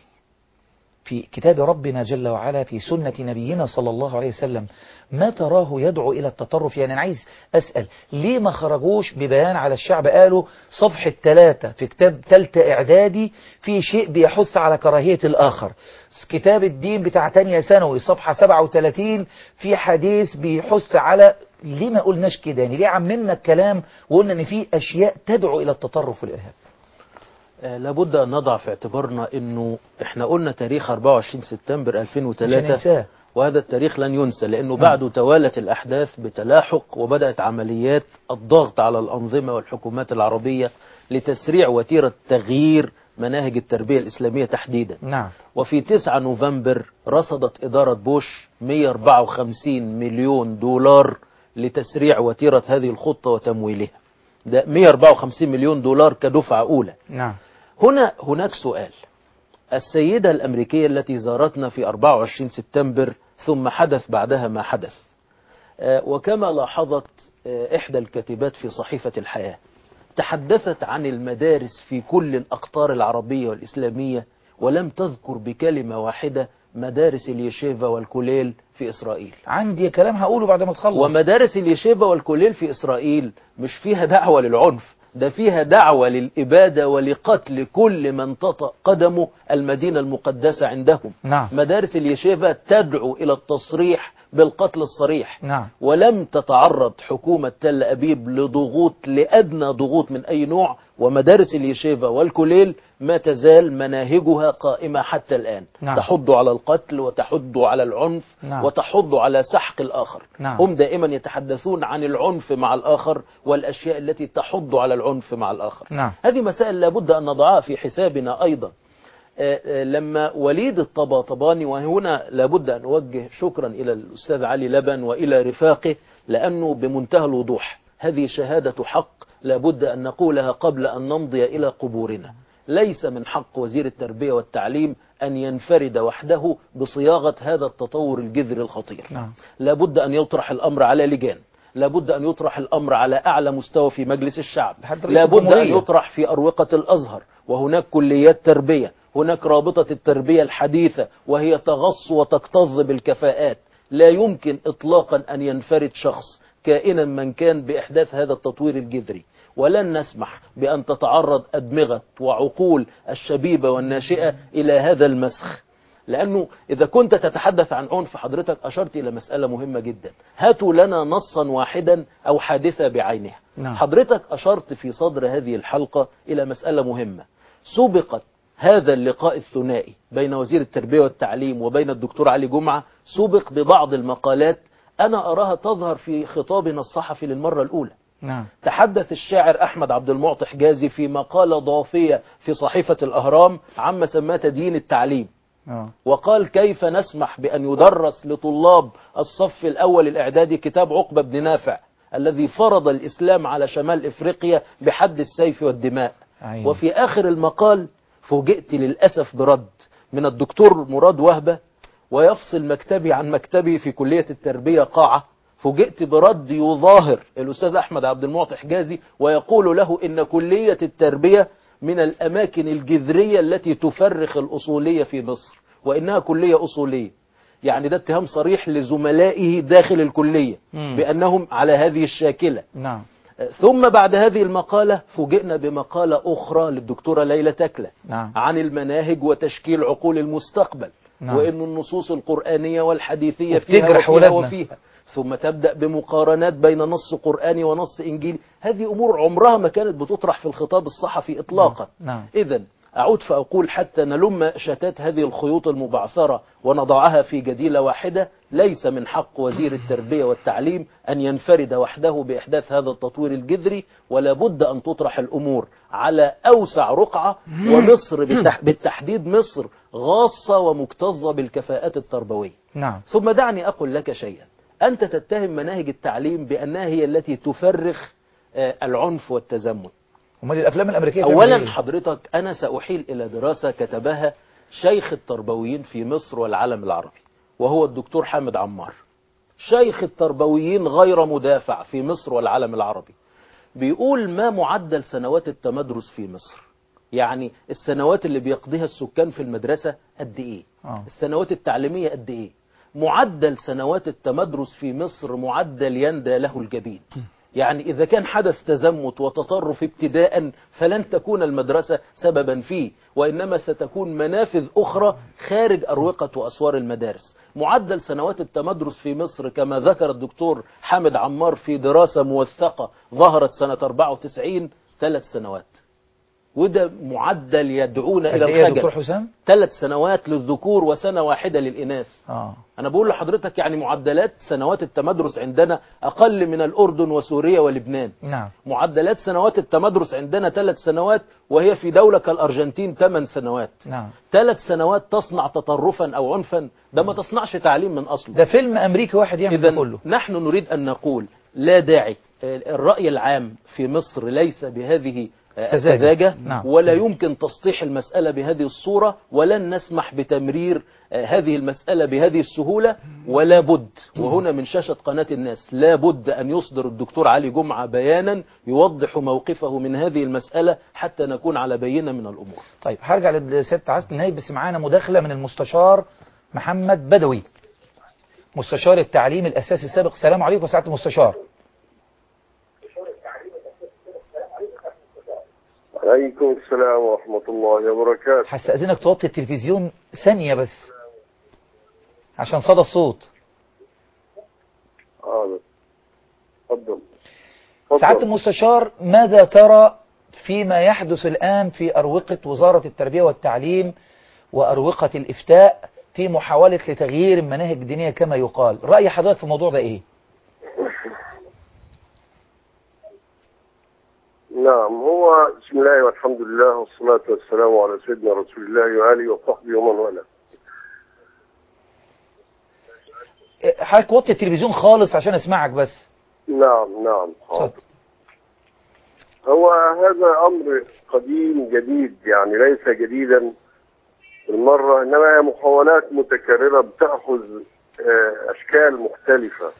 في كتاب ربنا جل وعلا في سنة نبينا صلى الله عليه وسلم ما تراه يدعو إلى التطرف يعني أنا عايز أسأل ليه ما خرجوش ببيان على الشعب قالوا صفحة ثلاثة في كتاب ثالثة إعدادي في شيء بيحث على كراهية الآخر كتاب الدين بتاع تانية ثانوي صفحة 37 في حديث بيحث على ليه ما قلناش كده يعني ليه عممنا الكلام وقلنا ان في اشياء تدعو الى التطرف والارهاب آه، لابد أن نضع في اعتبارنا أنه إحنا قلنا تاريخ 24 سبتمبر مش 2003 هننساه وهذا التاريخ لن ينسى لأنه بعده توالت الأحداث بتلاحق وبدأت عمليات الضغط على الأنظمة والحكومات العربية لتسريع وتيرة تغيير مناهج التربية الإسلامية تحديدا نعم وفي 9 نوفمبر رصدت إدارة بوش 154 مليون دولار لتسريع وتيرة هذه الخطة وتمويلها ده 154 مليون دولار كدفعة أولى نعم هنا هناك سؤال السيدة الأمريكية التي زارتنا في 24 سبتمبر ثم حدث بعدها ما حدث آه، وكما لاحظت آه، إحدى الكاتبات في صحيفة الحياة تحدثت عن المدارس في كل الأقطار العربية والإسلامية ولم تذكر بكلمة واحدة مدارس اليشيفا والكوليل في إسرائيل عندي كلام هقوله بعد ما تخلص ومدارس اليشيفا والكوليل في إسرائيل مش فيها دعوة للعنف ده فيها دعوة للإبادة ولقتل كل من تطأ قدمه المدينة المقدسة عندهم نعم مدارس اليشيفا تدعو إلى التصريح بالقتل الصريح نعم ولم تتعرض حكومة تل أبيب لضغوط لأدنى ضغوط من أي نوع ومدارس اليشيفا والكوليل ما تزال مناهجها قائمة حتى الآن نعم. تحض على القتل وتحض على العنف نعم. وتحض على سحق الآخر نعم. هم دائما يتحدثون عن العنف مع الآخر والأشياء التي تحض على العنف مع الآخر نعم هذه مسائل لابد أن نضعها في حسابنا أيضا آه، آه، لما وليد الطباطباني وهنا لابد أن أوجه شكرا إلى الأستاذ علي لبن وإلى رفاقه لأنه بمنتهى الوضوح هذه شهادة حق لابد أن نقولها قبل أن نمضي إلى قبورنا ليس من حق وزير التربية والتعليم أن ينفرد وحده بصياغة هذا التطور الجذري الخطير نعم لابد أن يطرح الأمر على لجان لابد أن يطرح الأمر على أعلى مستوى في مجلس الشعب لحد رئيس لابد أن الجمهورية. يطرح في أروقة الأزهر وهناك كليات تربية هناك رابطة التربية الحديثة وهي تغص وتكتظ بالكفاءات لا يمكن إطلاقا أن ينفرد شخص كائنا من كان بإحداث هذا التطوير الجذري ولن نسمح بأن تتعرض أدمغة وعقول الشبيبة والناشئة إلى هذا المسخ لأنه إذا كنت تتحدث عن عنف حضرتك أشرت إلى مسألة مهمة جدا هاتوا لنا نصا واحدا أو حادثة بعينها نعم. حضرتك أشرت في صدر هذه الحلقة إلى مسألة مهمة سبقت هذا اللقاء الثنائي بين وزير التربية والتعليم وبين الدكتور علي جمعة سبق ببعض المقالات أنا أراها تظهر في خطابنا الصحفي للمرة الأولى نعم تحدث الشاعر أحمد عبد المعطي حجازي في مقالة ضافية في صحيفة الأهرام عما سماه تدين التعليم آه. وقال كيف نسمح بأن يدرس لطلاب الصف الأول الإعدادي كتاب عقبة بن نافع الذي فرض الإسلام على شمال إفريقيا بحد السيف والدماء عيني. وفي آخر المقال فوجئت للأسف برد من الدكتور مراد وهبة ويفصل مكتبي عن مكتبي في كلية التربية قاعة فوجئت برد يظاهر الأستاذ أحمد عبد المعطي حجازي ويقول له إن كلية التربية من الأماكن الجذرية التي تفرخ الأصولية في مصر وإنها كلية أصولية يعني ده اتهام صريح لزملائه داخل الكلية مم. بأنهم على هذه الشاكلة نعم ثم بعد هذه المقالة فوجئنا بمقالة أخرى للدكتورة ليلى تكلة نعم عن المناهج وتشكيل عقول المستقبل نعم. وأن النصوص القرآنية والحديثية فيها وبتجرح وفيها ولادنا. وفيها ثم تبدأ بمقارنات بين نص قرآني ونص إنجيلي هذه أمور عمرها ما كانت بتطرح في الخطاب الصحفي إطلاقا نعم إذا أعود فأقول حتى نلم شتات هذه الخيوط المبعثرة ونضعها في جديلة واحدة ليس من حق وزير التربية والتعليم أن ينفرد وحده بإحداث هذا التطوير الجذري ولا بد أن تطرح الأمور على أوسع رقعة ومصر بالتح- بالتحديد مصر غاصة ومكتظة بالكفاءات التربوية نعم ثم دعني أقول لك شيئا أنت تتهم مناهج التعليم بأنها هي التي تفرخ آه، العنف والتزمت امال الافلام الامريكيه تعمل اولا إيه؟ حضرتك انا ساحيل الى دراسه كتبها شيخ التربويين في مصر والعالم العربي وهو الدكتور حامد عمار شيخ التربويين غير مدافع في مصر والعالم العربي بيقول ما معدل سنوات التمدرس في مصر يعني السنوات اللي بيقضيها السكان في المدرسة قد ايه آه. السنوات التعليمية قد ايه معدل سنوات التمدرس في مصر معدل يندى له الجبين يعني إذا كان حدث تزمت وتطرف ابتداء فلن تكون المدرسة سببا فيه وإنما ستكون منافذ أخرى خارج أروقة وأسوار المدارس معدل سنوات التمدرس في مصر كما ذكر الدكتور حامد عمار في دراسة موثقة ظهرت سنة 94 ثلاث سنوات وده معدل يدعونا قد إلى ايه يا دكتور الخجل حسام ثلاث سنوات للذكور وسنة واحدة للإناث اه أنا بقول لحضرتك يعني معدلات سنوات التمدرس عندنا أقل من الأردن وسوريا ولبنان نعم معدلات سنوات التمدرس عندنا ثلاث سنوات وهي في دولة كالأرجنتين ثمان سنوات نعم ثلاث سنوات تصنع تطرفا أو عنفا ده ما تصنعش تعليم من أصله ده فيلم امريكي واحد يعمل ده إذا كله نحن نريد أن نقول لا داعي الرأي العام في مصر ليس بهذه سذاجة. السذاجة نعم. ولا يمكن تسطيح المسألة بهذه الصورة ولن نسمح بتمرير آه، هذه المسألة بهذه السهولة ولا بد وهنا من شاشة قناة الناس لا بد أن يصدر الدكتور علي جمعة بيانا يوضح موقفه من هذه المسألة حتى نكون على بينة من الأمور طيب هرجع للست عزت نهاية بس معانا مداخلة من المستشار محمد بدوي مستشار التعليم الأساسي السابق السلام عليكم سعادة المستشار عليكم السلام ورحمة الله وبركاته هستأذنك توطي التلفزيون ثانية بس عشان صدى الصوت هذا تفضل سعادة تفضل المستشار ماذا ترى فيما يحدث الآن في أروقة وزارة التربية والتعليم وأروقة الإفتاء في محاولة لتغيير المناهج الدينية كما يقال رأي حضرتك في الموضوع ده إيه؟ نعم هو بسم الله والحمد لله والصلاة والسلام على سيدنا رسول الله وآله وصحبه ومن والاه إيه، حضرتك وطي التلفزيون خالص عشان أسمعك بس نعم نعم حاضر اتفضل. هو هذا أمر قديم جديد يعني ليس جديدا بالمرة إنما هي محاولات متكررة بتأخذ آه، أشكال مختلفة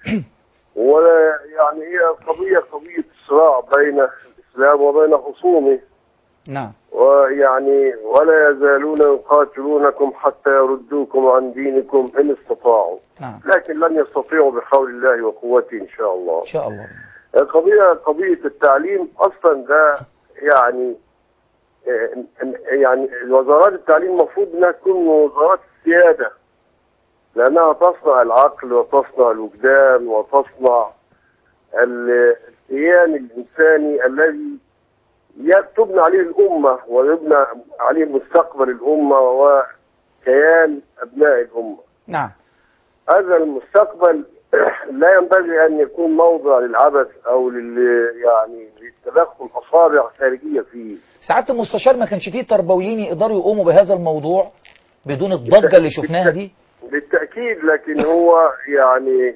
ولا يعني هي قضية قضية صراع بين الإسلام وبين خصومه نعم ويعني ولا يزالون يقاتلونكم حتى يردوكم عن دينكم إن استطاعوا نعم لكن لن يستطيعوا بحول الله وقوته إن شاء الله إن شاء الله القضية قضية التعليم أصلا ده يعني آه، يعني وزارات التعليم المفروض انها تكون وزارات السيادة لأنها تصنع العقل وتصنع الوجدان وتصنع ال- الكيان الإنساني الذي ي- تبنى عليه الأمة ويبنى عليه مستقبل الأمة وكيان أبناء الأمة نعم هذا المستقبل لا ينبغي ان يكون موضع للعبث او لل يعني للتدخل اصابع خارجيه فيه. سعادة المستشار ما كانش فيه تربويين يقدروا يقوموا بهذا الموضوع بدون الضجة اللي شفناها دي بالتاكيد لكن هو يعني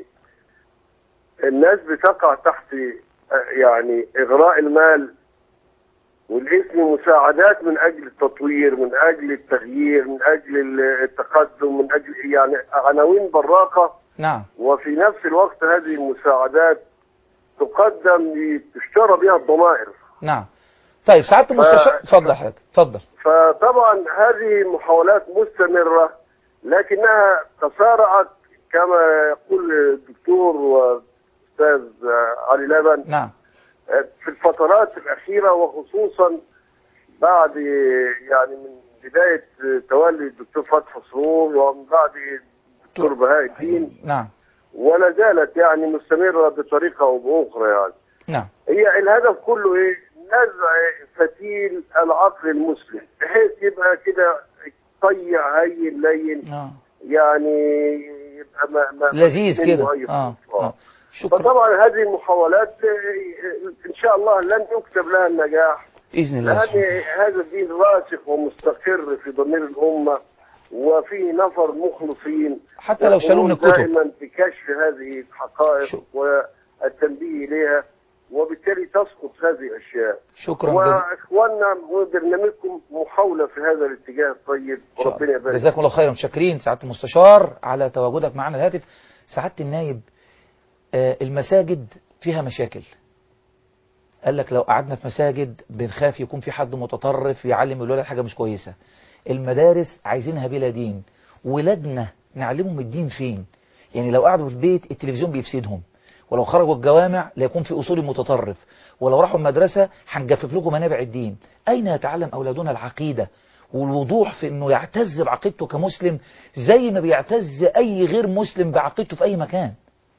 الناس بتقع تحت يعني اغراء المال والاسم مساعدات من اجل التطوير من اجل التغيير من اجل التقدم من اجل يعني عناوين براقه نعم وفي نفس الوقت هذه المساعدات تقدم لتشترى بها الضمائر نعم طيب سعادة المستشار اتفضل حضرتك اتفضل فطبعا هذه محاولات مستمرة لكنها تسارعت كما يقول الدكتور والأستاذ علي لبن نعم في الفترات الأخيرة وخصوصا بعد يعني من بداية تولي الدكتور فتحي سرور ومن بعد الدكتور بهاء الدين نعم ولا زالت يعني مستمرة بطريقة أو بأخرى يعني نعم هي الهدف كله ايه؟ نزع فتيل العقل المسلم بحيث يبقى كده طيع هين لين آه. يعني يبقى ما ما لذيذ منه كده أي اه خوف. آه. شكرا فطبعا هذه المحاولات آه، ان شاء الله لن يكتب لها النجاح بإذن الله لان سبحانه. هذا الدين راسخ ومستقر في ضمير الامه وفيه نفر مخلصين حتى لو شالوه من يقومون الكتب دائما بكشف هذه الحقائق شو- والتنبيه اليها وبالتالي تسقط هذه الاشياء شكرا جزيلا واخواننا وبرنامجكم محاوله في هذا الاتجاه الطيب وربنا يبارك جزاكم الله خيرا متشكرين سعاده المستشار على تواجدك معنا الهاتف سعاده النايب آه، المساجد فيها مشاكل قال لك لو قعدنا في مساجد بنخاف يكون في حد متطرف يعلم الولاد حاجه مش كويسه المدارس عايزينها بلا دين ولادنا نعلمهم الدين فين يعني لو قعدوا في البيت التلفزيون بيفسدهم ولو خرجوا الجوامع لا يكون في اصول متطرف ولو راحوا المدرسه هنجفف لكم منابع الدين اين يتعلم اولادنا العقيده والوضوح في انه يعتز بعقيدته كمسلم زي ما بيعتز اي غير مسلم بعقيدته في اي مكان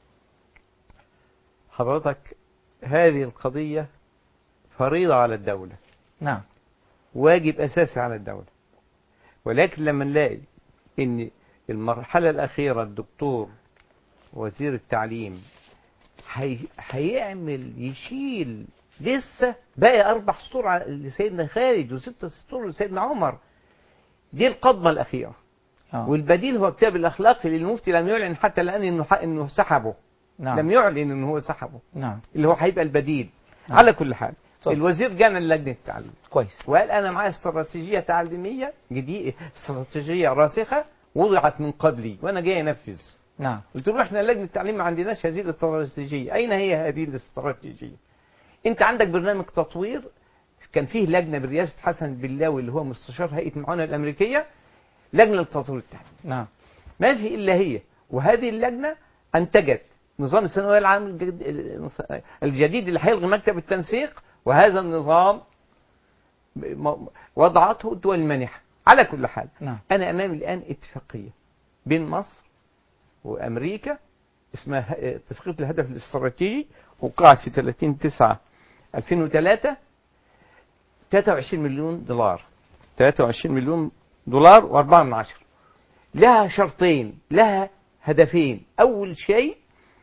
حضرتك هذه القضية فريضة على الدولة نعم واجب أساسي على الدولة ولكن لما نلاقي ان المرحلة الأخيرة الدكتور وزير التعليم هي... هيعمل يشيل لسه باقي أربع سطور على- لسيدنا خالد وست سطور لسيدنا عمر دي القضمة الأخيرة آه. والبديل هو كتاب الأخلاق اللي المفتي لم يعلن حتى الآن إنه ح- إنه سحبه نعم لم يعلن إنه هو سحبه نعم اللي هو هيبقى البديل نعم. على كل حال طب. الوزير جانا لجنة التعليم كويس وقال انا معايا استراتيجيه تعليميه جديده استراتيجيه راسخه وضعت من قبلي وانا جاي انفذ نعم قلت له احنا لجنه التعليم ما عندناش هذه الاستراتيجيه اين هي هذه الاستراتيجيه انت عندك برنامج تطوير كان فيه لجنه برئاسه حسن البلاوي اللي هو مستشار هيئه المعاونه الامريكيه لجنه لتطوير التعليم نعم ما في الا هي وهذه اللجنه انتجت نظام الثانويه العام الجديد- الجديد اللي هيلغي مكتب التنسيق وهذا النظام م- وضعته الدول المانحه على كل حال نعم انا امامي الان اتفاقيه بين مصر وامريكا اسمها ه- اتفاقيه الهدف الاستراتيجي وقعت في 30 9 2003 23 مليون دولار 23 مليون دولار و4 من عشرة لها شرطين لها هدفين اول شيء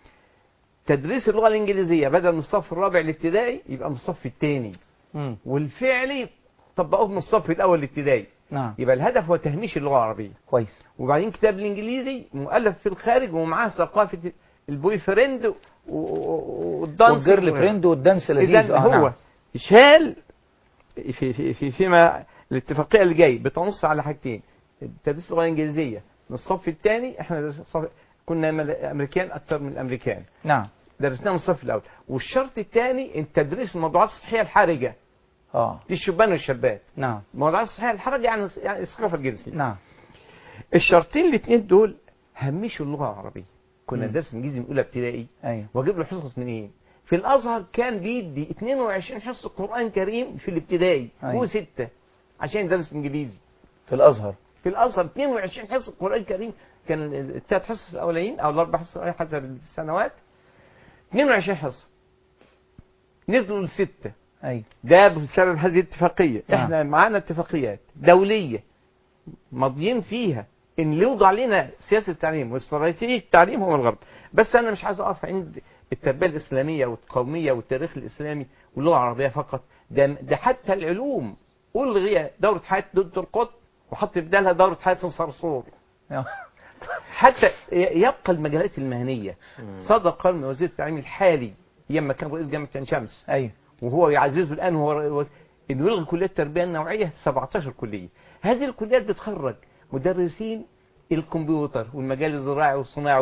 تدريس اللغه الانجليزيه بدل من الصف الرابع الابتدائي يبقى من الصف الثاني مم. والفعلي طبقوه من الصف الاول الابتدائي نعم يبقى الهدف هو تهميش اللغه العربيه كويس وبعدين كتاب الانجليزي مؤلف في الخارج ومعاه ثقافه البوي فريند و- و- والدانس والجيرل فريند والدانس لذيذ اذا آه، هو نعم. شال في في في فيما الاتفاقيه اللي جاي بتنص على حاجتين تدريس اللغه الانجليزيه من الصف الثاني احنا درس- الصف- كنا مل- امريكان اكثر من الامريكان نعم درسناه من الصف الاول والشرط الثاني تدريس الموضوعات الصحيه الحرجه اه للشبان والشابات نعم الموضوعات الصحيه الحرجه يعني يعني الثقافه الجنسيه نعم الشرطين الاثنين دول همشوا اللغه العربيه كنا مم. ندرس انجليزي من اولى ابتدائي ايوه واجيب له حصص منين في الازهر كان بيدي 22 حصه قران كريم في الابتدائي أيوة. هو سته عشان يدرس انجليزي في الازهر في الازهر 22 حصه قران كريم كان الثلاث حصص الاولين او الاربع حصص الاولين حسب السنوات 22 حصه نزلوا لسته ايوه ده بسبب هذه الاتفاقيه نعم. احنا معانا اتفاقيات دوليه ماضيين فيها ان اللي يوضع لنا سياسه التعليم واستراتيجيه التعليم هو الغرب بس انا مش عايز اقف عند التربيه الاسلاميه والقوميه والتاريخ الاسلامي واللغه العربيه فقط ده ده حتى العلوم الغي دوره حياه دكتور القطب وحط في بدالها دوره حياه الصرصور حتى ي- يبقى المجالات المهنيه صدر قرار من وزير التعليم الحالي ايام ما كان رئيس جامعه عين شمس ايوه وهو يعززه الان هو هو- انه يلغي كليه التربيه النوعيه 17 كليه هذه الكليات بتخرج مدرسين الكمبيوتر والمجال الزراعي والصناعي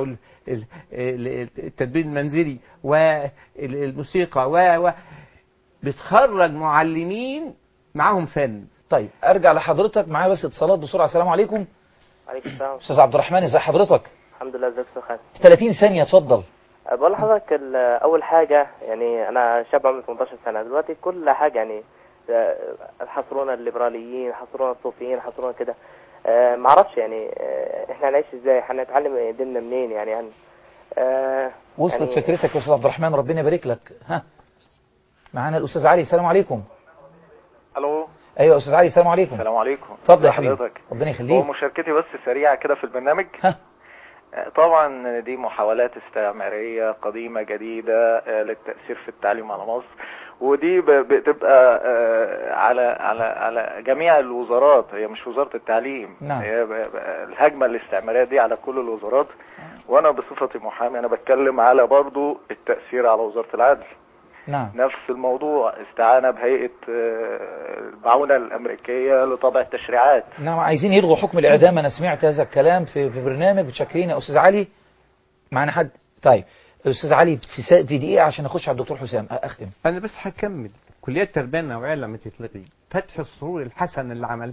والتدبير المنزلي والموسيقى و و- بتخرج معلمين معاهم فن طيب ارجع لحضرتك معايا بس اتصالات بسرعه السلام عليكم عليكم السلام استاذ عبد الرحمن ازي حضرتك الحمد لله ازيك يا خالد 30 ثانيه اتفضل بقول لحضرتك ال- اول حاجه يعني انا شاب عمري 18 سنه دلوقتي كل حاجه يعني آه، حصرونا الليبراليين حصرونا الصوفيين حصرونا كده آه، معرفش يعني آه، احنا هنعيش ازاي هنتعلم ديننا منين يعني يعني آه، وصلت يعني فكرتك يا استاذ عبد الرحمن ربنا يبارك لك ها معانا الاستاذ علي السلام عليكم الو ايوه يا استاذ علي السلام عليكم السلام عليكم اتفضل يا ازي حبيبي حضرتك؟ ربنا هو يخليك مشاركتي بس سريعة كده في البرنامج ها آه، طبعا دي محاولات استعمارية قديمة جديدة آه، للتأثير في التعليم على مصر ودي ب- بتبقى آه، على على على جميع الوزارات هي مش وزارة التعليم نعم. هي ب- ب- الهجمة الاستعمارية دي على كل الوزارات وانا بصفتي محامي انا بتكلم على برضو التأثير على وزارة العدل نعم نفس الموضوع استعانة بهيئة آه، المعونة الأمريكية لطبع التشريعات نعم عايزين يلغوا حكم الإعدام أنا سمعت هذا الكلام في في برنامج متشكرين يا أستاذ علي معنا حد طيب أستاذ علي في سا... في دقيقة عشان أخش على الدكتور حسام أختم انا بس هكمل كليات التربيه النوعيه لما تتلغي فتح السرور الحسن اللي عمله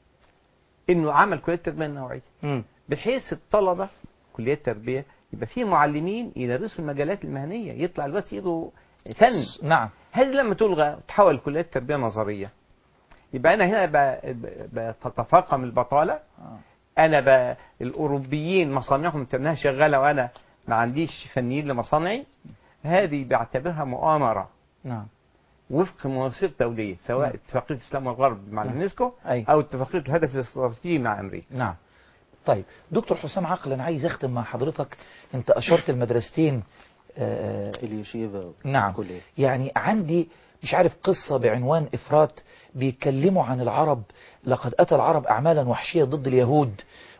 انه عمل كليات التربيه النوعيه مم. بحيث الطلبه كليات التربيه يبقى في معلمين يدرسوا المجالات المهنيه يطلع الوقت ايده فن نعم هذه لما تلغى تحول كليات التربيه نظريه يبقى انا هنا ب- ب- بتتفاقم البطاله انا ب... الاوروبيين مصانعهم تنها شغاله وانا ما عنديش فنيين لمصانعي هذه بعتبرها مؤامره نعم وفق مواثيق دوليه سواء نعم. اتفاقيه الاسلام والغرب مع نعم. اليونسكو أي. او اتفاقيه الهدف الاستراتيجي مع امريكا نعم طيب دكتور حسام عقل أنا عايز أختم مع حضرتك أنت أشرت المدرستين آه، اليشيفا نعم كلية. يعني عندي مش عارف قصة بعنوان إفراط بيتكلموا عن العرب لقد أتى العرب أعمالا وحشية ضد اليهود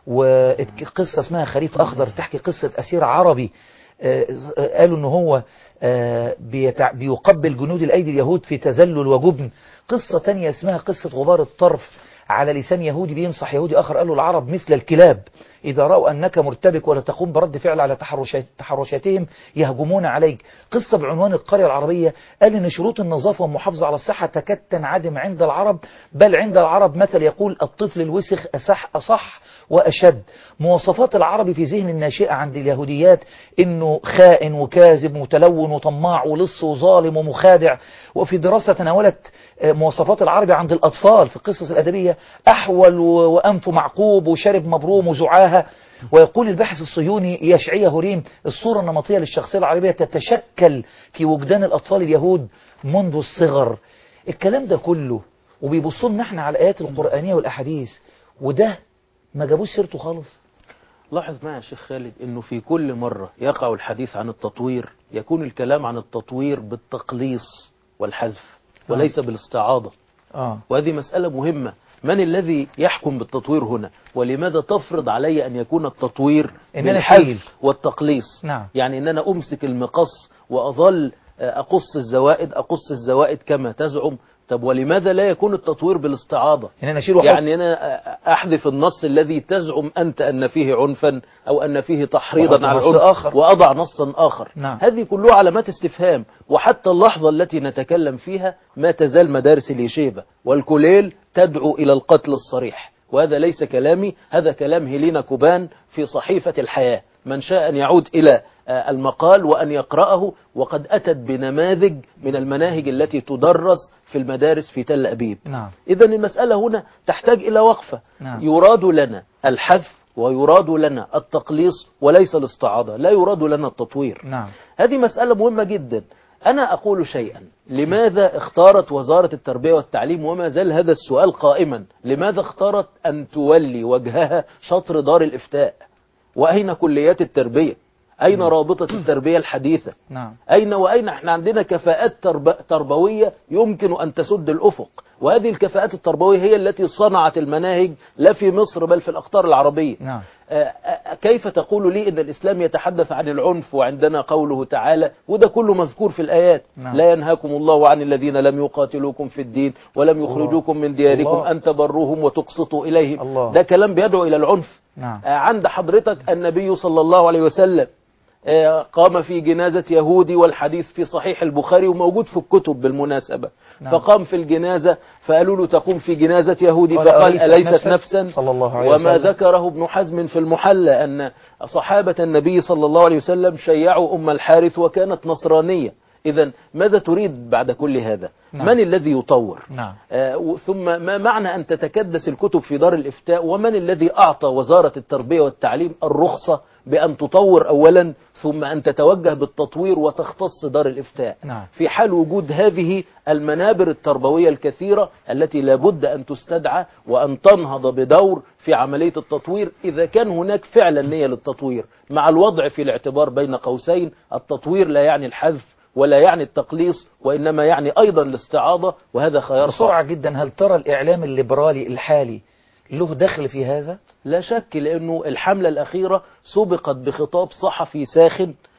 وقصة اسمها خريف أخضر تحكي قصة أسير عربي آه، آه، قالوا ان هو آه، بيتع- بيقبل جنود الايدي اليهود في تذلل وجبن قصة تانية اسمها قصة غبار الطرف على لسان يهودي بينصح يهودي اخر قال له العرب مثل الكلاب اذا راوا انك مرتبك ولا تقوم برد فعل على تحرشات تحرشاتهم يهجمون عليك قصة بعنوان القرية العربية قال ان شروط النظافة والمحافظة على الصحة تكاد تنعدم عند العرب بل عند العرب مثل يقول الطفل الوسخ أصح أصح وأشد مواصفات العربي في ذهن الناشئة عند اليهوديات انه خائن وكاذب متلون وطماع ولص وظالم ومخادع وفي دراسة تناولت آه، مواصفات العربي عند الأطفال في القصص الأدبية أحول و- وأنف معقوب وشارب مبروم وزعاهة ويقول الباحث الصهيوني يشعية هوريم الصورة النمطية للشخصية العربية تتشكل في وجدان الأطفال اليهود منذ الصغر الكلام ده كله وبيبصوا لنا احنا على الآيات القرآنية والأحاديث وده ما جابوش سيرته خالص لاحظ معي يا شيخ خالد انه في كل مرة يقع الحديث عن التطوير يكون الكلام عن التطوير بالتقليص والحذف وليس بالاستعاضة آه. وهذه مسألة مهمة من الذي يحكم بالتطوير هنا ولماذا تفرض علي أن يكون التطوير إن أنا بالحذف أشيل. والتقليص نعم. يعني أن أنا أمسك المقص وأظل آه، أقص الزوائد أقص الزوائد كما تزعم طب ولماذا لا يكون التطوير بالاستعاضة إن أنا أشيل وأحط يعني أنا أحذف النص الذي تزعم أنت أن فيه عنفا أو أن فيه تحريضا وأحط على نص العنف آخر. وأضع نصا آخر نعم. هذه كلها علامات استفهام وحتى اللحظة التي نتكلم فيها ما تزال مدارس اليشيبة والكوليل تدعو إلى القتل الصريح وهذا ليس كلامي هذا كلام هيلينا كوبان في صحيفة الحياة من شاء أن يعود إلى آه، المقال وأن يقرأه وقد أتت بنماذج من المناهج التي تدرس في المدارس في تل أبيب نعم إذا المسألة هنا تحتاج إلى وقفة نعم. يراد لنا الحذف ويراد لنا التقليص وليس الاستعاضة لا يراد لنا التطوير نعم هذه مسألة مهمة جدا أنا أقول شيئا لماذا اختارت وزارة التربية والتعليم وما زال هذا السؤال قائما لماذا اختارت أن تولي وجهها شطر دار الإفتاء وأين كليات التربية أين رابطة التربية الحديثة نعم أين وأين احنا عندنا كفاءات ترب... تربوية يمكن أن تسد الأفق وهذه الكفاءات التربوية هي التي صنعت المناهج لا في مصر بل في الأقطار العربية نعم آه، آه، كيف تقول لي ان الاسلام يتحدث عن العنف وعندنا قوله تعالى وده كله مذكور في الايات نعم. لا ينهاكم الله عن الذين لم يقاتلوكم في الدين ولم يخرجوكم من دياركم الله. ان تبروهم وتقسطوا اليهم الله. ده كلام بيدعو الى العنف نعم آه، عند حضرتك النبي صلى الله عليه وسلم آه، قام في جنازة يهودي والحديث في صحيح البخاري وموجود في الكتب بالمناسبة نعم. فقام في الجنازة فقالوا له تقوم في جنازة يهودي قال فقال أليست أليست نفسا؟ نفسا صلى الله عليه وما وسلم. ذكره ابن حزم في المحلى أن صحابة النبي صلى الله عليه وسلم شيعوا أم الحارث وكانت نصرانية إذا ماذا تريد بعد كل هذا نعم. من الذي يطور نعم آه، و- ثم ما معنى أن تتكدس الكتب في دار الإفتاء ومن الذي أعطى وزارة التربية والتعليم الرخصة بأن تطور أولا ثم أن تتوجه بالتطوير وتختص دار الإفتاء نعم. في حال وجود هذه المنابر التربوية الكثيرة التي لابد أن تستدعى وأن تنهض بدور في عملية التطوير إذا كان هناك فعلا نية للتطوير مع الوضع في الاعتبار بين قوسين التطوير لا يعني الحذف ولا يعني التقليص وإنما يعني أيضا الاستعاضة وهذا خيار صعب بسرعة جدا هل ترى الإعلام الليبرالي الحالي له دخل في هذا؟ لا شك لأنه الحملة الأخيرة سبقت بخطاب صحفي ساخن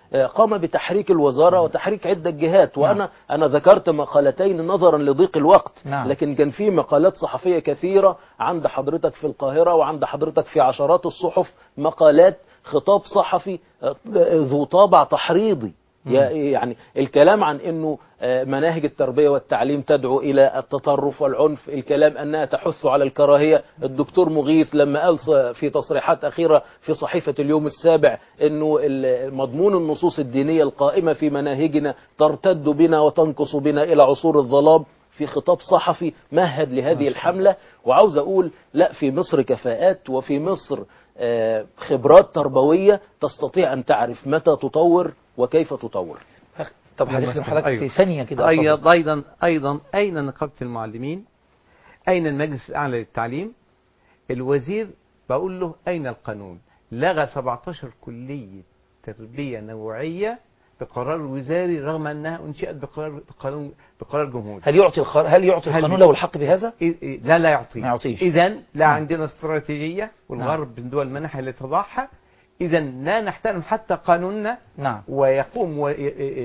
آه، قام بتحريك الوزارة وتحريك عدة جهات وأنا أنا ذكرت مقالتين نظرا لضيق الوقت نعم. لكن كان في مقالات صحفية كثيرة عند حضرتك في القاهرة وعند حضرتك في عشرات الصحف مقالات خطاب صحفي آه، ذو طابع تحريضي يا- يعني الكلام عن انه آه، مناهج التربيه والتعليم تدعو الى التطرف والعنف الكلام انها تحث على الكراهيه الدكتور مغيث لما قال ص- في تصريحات اخيره في صحيفه اليوم السابع انه ال- مضمون النصوص الدينيه القائمه في مناهجنا ترتد بنا وتنقص بنا الى عصور الظلام في خطاب صحفي مهد لهذه الحمله وعاوز اقول لا في مصر كفاءات وفي مصر آه، خبرات تربويه تستطيع ان تعرف متى تطور وكيف تطور طب هنختم حضرتك أيوة. في ثانية كده أيضا أتفضل. أيضا أيضا أين نقابة المعلمين؟ أين المجلس الأعلى للتعليم؟ الوزير بقول له أين القانون؟ لغى 17 كلية تربية نوعية بقرار وزاري رغم أنها أنشئت بقرار بقانون بقرار جمهوري. هل يعطي الخر... هل يعطي هل- القانون له الحق بهذا؟ إيه- إيه، لا لا يعطي ما يعطيش. إذا لا نعم. عندنا استراتيجية والغرب من دول المنح اللي تضعها إذا لا نحترم حتى قانوننا نعم ويقوم و...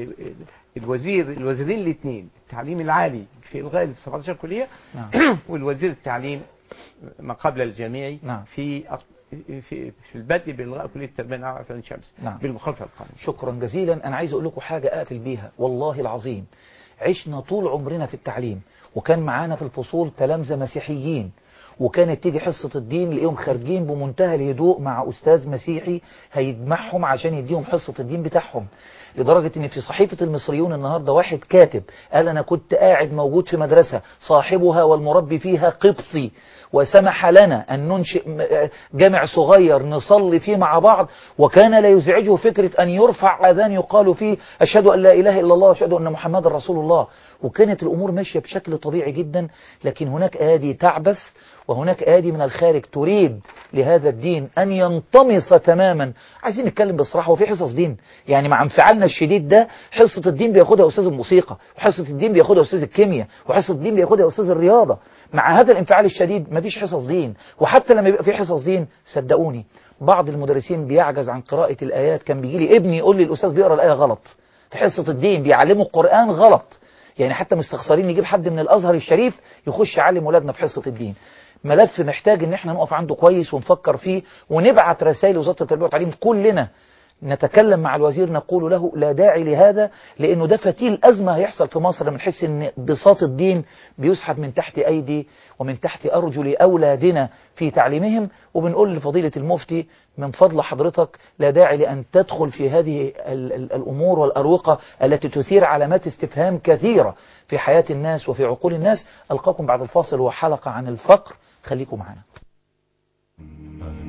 الوزير الوزيرين الاثنين التعليم العالي في الغاء ال 17 كليه نعم والوزير التعليم ما قبل الجامعي نعم. في في في البدء بالغاء كليه التربيه النوعيه في عين شمس نعم. بالمخالفه للقانون شكرا جزيلا أنا عايز أقول لكم حاجة أقفل بيها والله العظيم عشنا طول عمرنا في التعليم وكان معانا في الفصول تلامذة مسيحيين وكانت تيجي حصة الدين لقيهم خارجين بمنتهى الهدوء مع أستاذ مسيحي هيجمعهم عشان يديهم حصة الدين بتاعهم لدرجة ان في صحيفة المصريون النهاردة واحد كاتب قال انا كنت قاعد موجود في مدرسة صاحبها والمربي فيها قبطي وسمح لنا أن ننشئ م- جامع صغير نصلي فيه مع بعض وكان لا يزعجه فكرة أن يرفع أذان يقال فيه أشهد أن لا إله إلا الله وأشهد أن محمد رسول الله وكانت الأمور ماشية بشكل طبيعي جدا لكن هناك آدي تعبث وهناك آدي من الخارج تريد لهذا الدين أن ينطمس تماما عايزين نتكلم بصراحة وفي حصص دين يعني مع انفعالنا الشديد ده حصة الدين بياخدها أستاذ الموسيقى وحصة الدين بياخدها أستاذ الكيمياء وحصة الدين بياخدها أستاذ الرياضة مع هذا الانفعال الشديد مفيش حصص دين وحتى لما يبقى في حصص دين صدقوني بعض المدرسين بيعجز عن قراءة الآيات كان بيجي لي ابني يقول لي الأستاذ بيقرأ الآية غلط في حصة الدين بيعلموا القرآن غلط يعني حتى مستخسرين نجيب حد من الأزهر الشريف يخش يعلم ولادنا في حصة الدين ملف محتاج ان احنا نقف عنده كويس ونفكر فيه ونبعت رسائل وزارة التربية والتعليم كلنا نتكلم مع الوزير نقول له لا داعي لهذا لانه ده فتيل ازمه هيحصل في مصر لما نحس ان بساط الدين بيسحب من تحت ايدي ومن تحت ارجل اولادنا في تعليمهم وبنقول لفضيله المفتي من فضل حضرتك لا داعي لان تدخل في هذه ال- ال- الامور والاروقه التي تثير علامات استفهام كثيره في حياه الناس وفي عقول الناس القاكم بعد الفاصل وحلقه عن الفقر خليكم معنا